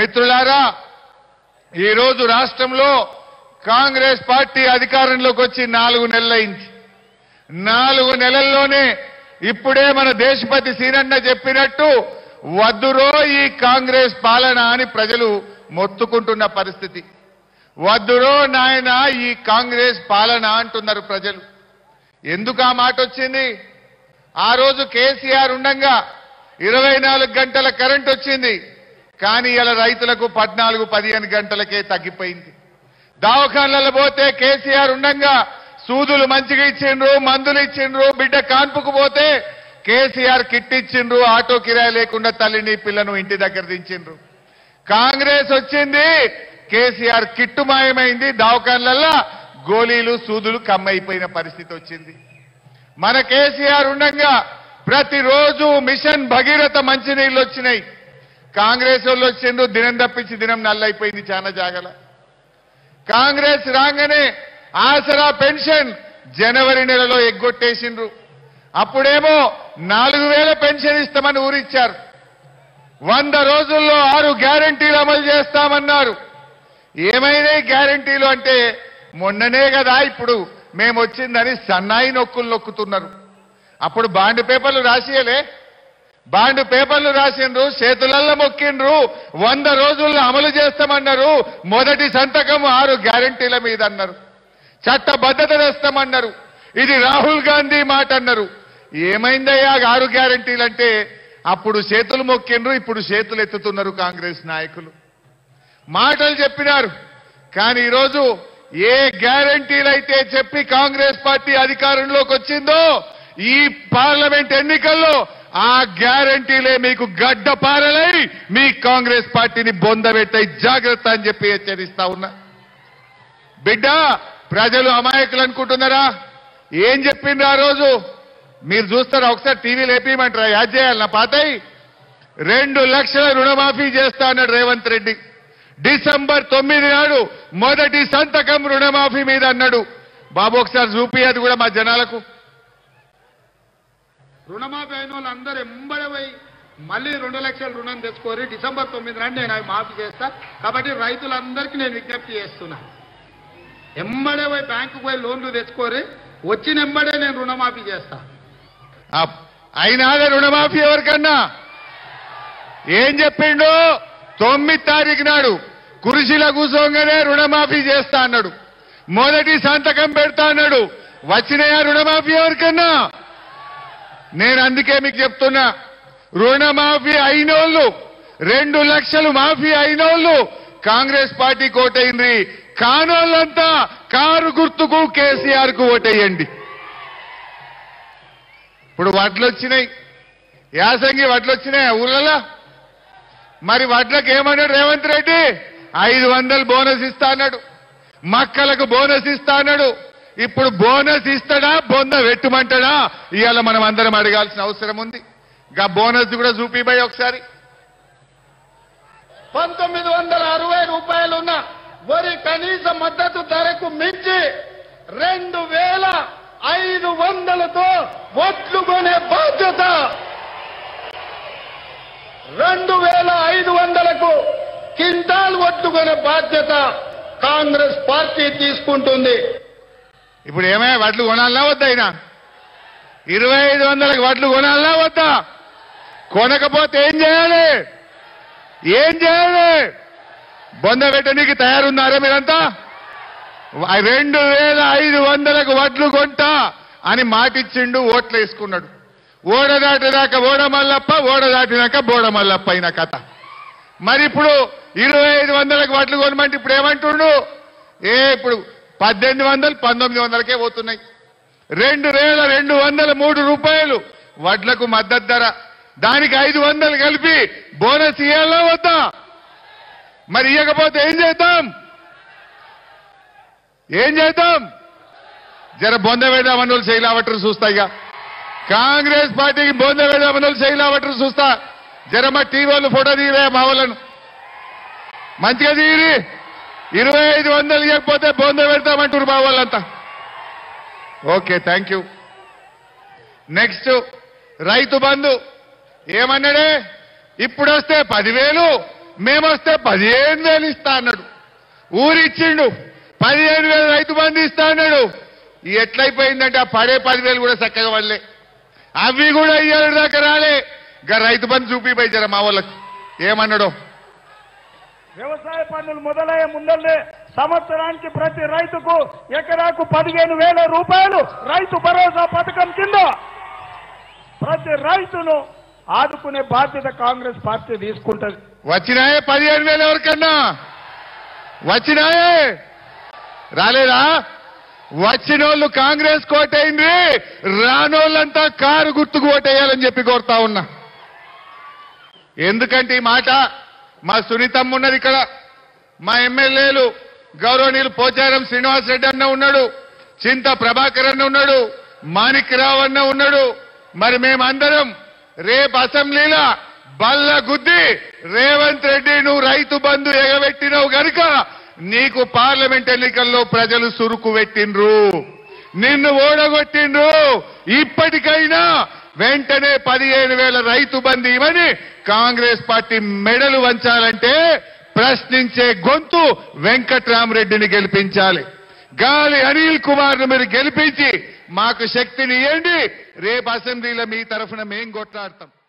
మిత్రులారా ఈరోజు రాష్ట్రంలో కాంగ్రెస్ పార్టీ అధికారంలోకి వచ్చి నాలుగు నెలలైంది నాలుగు నెలల్లోనే ఇప్పుడే మన దేశపతి సీనన్న చెప్పినట్టు వద్దురో ఈ కాంగ్రెస్ పాలన అని ప్రజలు మొత్తుకుంటున్న పరిస్థితి వద్దురో నాయన ఈ కాంగ్రెస్ పాలన అంటున్నారు ప్రజలు ఎందుకు ఆ మాట వచ్చింది ఆ రోజు కేసీఆర్ ఉండంగా ఇరవై నాలుగు గంటల కరెంట్ వచ్చింది కానీ ఇలా రైతులకు పద్నాలుగు పదిహేను గంటలకే తగ్గిపోయింది దవాఖానలలో పోతే కేసీఆర్ ఉండంగా సూదులు మంచిగా ఇచ్చిండ్రు మందులు ఇచ్చిండ్రు బిడ్డ కాన్పుకు పోతే కేసీఆర్ కిట్ ఇచ్చిండ్రు ఆటో కిరాయి లేకుండా తల్లిని పిల్లను ఇంటి దగ్గర దించిండ్రు కాంగ్రెస్ వచ్చింది కేసీఆర్ కిట్టు మాయమైంది దవాఖానలల్లా గోళీలు సూదులు కమ్మైపోయిన పరిస్థితి వచ్చింది మన కేసీఆర్ ఉండగా ప్రతిరోజు మిషన్ భగీరథ మంచినీళ్ళు వచ్చినాయి కాంగ్రెస్ వాళ్ళు వచ్చిండ్రు దినం తప్పించి దినం నల్లైపోయింది చాలా జాగల కాంగ్రెస్ రాగానే ఆసరా పెన్షన్ జనవరి నెలలో ఎగ్గొట్టేసిండ్రు అప్పుడేమో నాలుగు వేల పెన్షన్ ఇస్తామని ఊరిచ్చారు వంద రోజుల్లో ఆరు గ్యారంటీలు అమలు చేస్తామన్నారు ఏమైనా గ్యారంటీలు అంటే మొన్ననే కదా ఇప్పుడు మేము వచ్చిందని సన్నాయి నొక్కులు నొక్కుతున్నారు అప్పుడు బాండ్ పేపర్లు రాసియలే బాండ్ పేపర్లు రాసిండ్రు చేతులల్లో మొక్కిండ్రు వంద రోజుల్లో అమలు చేస్తామన్నారు మొదటి సంతకం ఆరు గ్యారంటీల మీద అన్నారు చట్టబద్ధత తెస్తామన్నారు ఇది రాహుల్ గాంధీ మాట అన్నారు ఏమైందయ్యా ఆరు గ్యారంటీలు అంటే అప్పుడు చేతులు మొక్కిండ్రు ఇప్పుడు చేతులు ఎత్తుతున్నారు కాంగ్రెస్ నాయకులు మాటలు చెప్పినారు కానీ ఈరోజు ఏ గ్యారంటీలు అయితే చెప్పి కాంగ్రెస్ పార్టీ అధికారంలోకి వచ్చిందో ఈ పార్లమెంట్ ఎన్నికల్లో ఆ గ్యారంటీలే మీకు గడ్డ పారలై మీ కాంగ్రెస్ పార్టీని బొందబెట్టాయి జాగ్రత్త అని చెప్పి హెచ్చరిస్తా ఉన్నా బిడ్డ ప్రజలు అమాయకులు అనుకుంటున్నారా ఏం చెప్పిండ్రు ఆ రోజు మీరు చూస్తారా ఒకసారి టీవీ లేపేయమంటారా యాద్ చేయాలి నా పాతయి రెండు లక్షల రుణమాఫీ చేస్తా అన్నాడు రేవంత్ రెడ్డి డిసెంబర్ తొమ్మిది నాడు మొదటి సంతకం రుణమాఫీ మీద అన్నాడు బాబు ఒకసారి చూపియదు కూడా మా జనాలకు రుణమాఫీ అయిన వాళ్ళు అందరూ ఎంబడి పోయి మళ్ళీ రెండు లక్షల రుణం తెచ్చుకోరి డిసెంబర్ తొమ్మిది నాడు నేను అవి మాఫీ చేస్తా కాబట్టి రైతులందరికీ నేను విజ్ఞప్తి చేస్తున్నా ఎంబడే పోయి బ్యాంకుకు పోయి లోన్లు తెచ్చుకోరి వచ్చిన ఎంబడే నేను రుణమాఫీ చేస్తా ఆ, అయినాదే రుణమాఫీ ఎవరికన్నా ఏం చెప్పిండు తొమ్మిది తారీఖు నాడు కురిసిలో కూసోగానే రుణమాఫీ చేస్తా అన్నాడు మొదటి సంతకం పెడతా అన్నాడు వచ్చినాయా రుణమాఫీ ఎవరికన్నా నేను అందుకే మీకు చెప్తున్నా రుణమాఫీ అయినోళ్ళు రెండు లక్షలు మాఫీ అయినోళ్ళు కాంగ్రెస్ పార్టీకి ఓటైంది కానోళ్ళంతా కారు గుర్తుకు కేసీఆర్ కు ఓటేయండి ఇప్పుడు వడ్లు వచ్చినాయి యాసంగి వడ్లు వచ్చినాయి ఊళ్ళలో మరి వడ్లకు ఏమన్నాడు రేవంత్ రెడ్డి ఐదు వందలు బోనస్ ఇస్తా అన్నాడు మక్కలకు బోనస్ ఇస్తా అన్నాడు ఇప్పుడు బోనస్ ఇస్తాడా బొంద వెట్టుమంటాడా ఇవాళ మనం అందరం అడగాల్సిన అవసరం ఉంది ఇంకా బోనస్ కూడా చూపిపోయి ఒకసారి పంతొమ్మిది వందల అరవై రూపాయలున్న వరి కనీస మద్దతు ధరకు మించి రెండు వేల ఐదు వందలతో ఒట్లు కొనే బాధ్యత రెండు వేల ఐదు వందలకు కింటాల్ ఒట్లు కొనే బాధ్యత కాంగ్రెస్ పార్టీ తీసుకుంటుంది ఇప్పుడు ఏమైనా వడ్లు కొనాలనా వద్దా అయినా ఇరవై ఐదు వందలకు వడ్లు కొనాలనా వద్దా కొనకపోతే ఏం చేయాలి ఏం చేయాలి బొంద పెట్టడానికి తయారున్నారా మీరంతా వ- రెండు వేల ఐదు వందలకు వడ్లు కొంటా అని మాటిచ్చిండు ఓట్లు వేసుకున్నాడు ఓడ దాటినాక ఓడ మల్లప్ప ఓడ దాటినాక బోడ మల్లప్ప అయిన కథ మరి ఇప్పుడు ఇరవై ఐదు వందలకు వడ్లు కొనమంటే ఇప్పుడు ఏమంటుండు ఏ ఇప్పుడు పద్దెనిమిది వందలు పంతొమ్మిది వందలకే పోతున్నాయి రెండు వేల రెండు వందల మూడు రూపాయలు వడ్లకు మద్దతు ధర దానికి ఐదు వందలు కలిపి బోనస్ ఇవ్వాలా వద్దా మరి ఇవ్వకపోతే ఏం చేద్దాం ఏం చేద్దాం జర బొంద వేద్దామని వాళ్ళు శైలావటరు చూస్తా ఇక కాంగ్రెస్ పార్టీకి బొంద వేద్దామని వాళ్ళు శైలావటరు చూస్తా జర మా టీవీ వాళ్ళు ఫోటో తీరే మా వాళ్ళను మంచిగా తీరి ఇరవై ఐదు వందలు ఇవ్వకపోతే బొంద పెడతామంటారు మా వాళ్ళంతా ఓకే థ్యాంక్ యూ నెక్స్ట్ రైతు బంధు ఏమన్నాడే ఇప్పుడు వస్తే పదివేలు మేమొస్తే పదిహేను వేలు ఇస్తా అన్నాడు ఊరిచ్చిండు పదిహేను వేలు రైతు బంధు ఇస్తా అన్నాడు ఈ ఎట్లయిపోయిందంటే ఆ పడే పదివేలు కూడా చక్కగా వల్లే అవి కూడా ఇయ్యాలి దాకా రాలే ఇంకా రైతు బంధు చూపిపోయి జర మా వాళ్ళకి ఏమన్నాడు వ్యవసాయ పన్నులు మొదలయ్యే ముందల్లే సంవత్సరానికి ప్రతి రైతుకు ఎకరాకు పదిహేను వేల రూపాయలు రైతు భరోసా పథకం కింద ప్రతి రైతును ఆదుకునే బాధ్యత కాంగ్రెస్ పార్టీ తీసుకుంటది వచ్చినాయే పదిహేను వేలు ఎవరికన్నా వచ్చినాయే రాలేదా వచ్చినోళ్ళు కాంగ్రెస్ కోటైంది రానోళ్ళంతా కారు గుర్తుకు ఓటేయాలని చెప్పి కోరుతా ఉన్నా ఎందుకంటే ఈ మాట మా సునీతమ్మ ఉన్నది ఇక్కడ మా ఎమ్మెల్యేలు గౌరవనీయులు పోచారం శ్రీనివాసరెడ్డి అన్న ఉన్నాడు చింత ప్రభాకర్ అన్న ఉన్నాడు మాణిక్యరావు అన్న ఉన్నాడు మరి మేమందరం రేపు అసెంబ్లీలో బల్ల గుద్ది రేవంత్ రెడ్డి నువ్వు రైతు బంధు ఎగబెట్టినవు గనుక నీకు పార్లమెంట్ ఎన్నికల్లో ప్రజలు సురుకు పెట్టిండ్రు నిన్ను ఓడగొట్టిండ్రు ఇప్పటికైనా వెంటనే పదిహేను వేల రైతు బంధు ఇవని కాంగ్రెస్ పార్టీ మెడలు వంచాలంటే ప్రశ్నించే గొంతు వెంకట్రామరెడ్డిని గెలిపించాలి గాలి అనిల్ కుమార్ ను మీరు గెలిపించి మాకు శక్తిని ఇవ్వండి రేపు అసెంబ్లీలో మీ తరఫున మేం కొట్లాడతాం